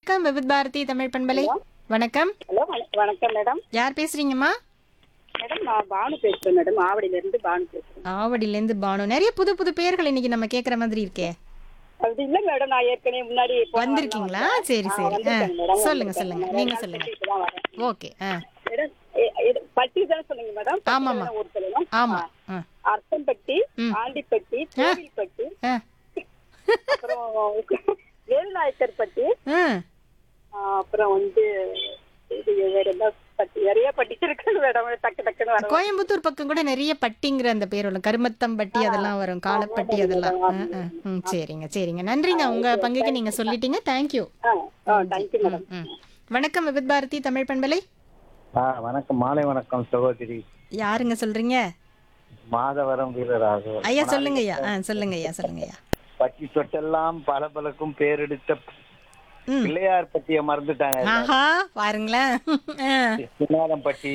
வணக்கம் விவித் பாரதி தமிழ் பண்பலை வணக்கம் ஹலோ வண- வணக்கம் மேடம் யார் பேசுறீங்கம்மா மேடம் நான் பானு பேசுறேன் மேடம் ஆவடியில இருந்து பானு பேசுறேன் ஆவடியிலேருந்து பானு நிறைய புது புது பேர்கள் இன்னைக்கு நம்ம கேட்குற மாதிரி இருக்கே அது இல்ல மேடம் நான் ஏற்கனவே முன்னாடி போன வாரம் வந்திருக்கீங்களா வந்தேன். சரி ஆ, சரி ஆ வந்திருக்கேன் மேடம், சொல்லுங்க வந்திருக்கேன். சொல்லுங்க நான் நீங்க ரெண்டு சொல்லுங்க நாள் இப்பதான் வரேன். ஓகே ஆ மேடம், எ- எ- பட்டி தானே சொன்னீங்க மேடம் பட்டி ஆமாம்மா. தானே ஊர் சொல்லணும் ஆமா ஆ அர்த்தம்பட்டி ம். ஆண்டிப்பட்டி கோவில்பட்டி ஆ அப்புறம் வேலுநாயக்கர் பட்டி ஆ ஆ, அப்புறம் வந்து இது வேற என்ன பட்டி நிறைய பட்டி இருக்கு மேடம் டக்கு டக்குன்னு வர கோயம்புத்தூர் பக்கம் கூட நிறைய பட்டிங்கிற அந்த பேர் வரும் கருமத்தம் பட்டி அதெல்லாம் வரும் காலப்பட்டி அதெல்லாம் ஆ, ஆ. ம் சரிங்க சரிங்க நன்றிங்க உங்க பங்குக்கு நீங்க சொல்லிட்டீங்க தேங்க்யூ ஆ ஆ தேங்க்யூ மேடம் ம் வணக்கம் விவித் பாரதி தமிழ் பண்பலை ஆ வணக்கம் மாலை வணக்கம் சகோதரி யாருங்க சொல்றீங்க மாதவரம் வீரராக ஐயா சொல்லுங்க ஐயா ஆ சொல்லுங்க ஐயா சொல்லுங்க ஐயா பட்டி தொட்டெல்லாம் பலபலக்கும் பேரெடுத்த ம் பிள்ளையார் பட்டிய மறந்துட்டாங்க ஆஹா பாருங்களேன் ஆ சின்னாரம் பட்டி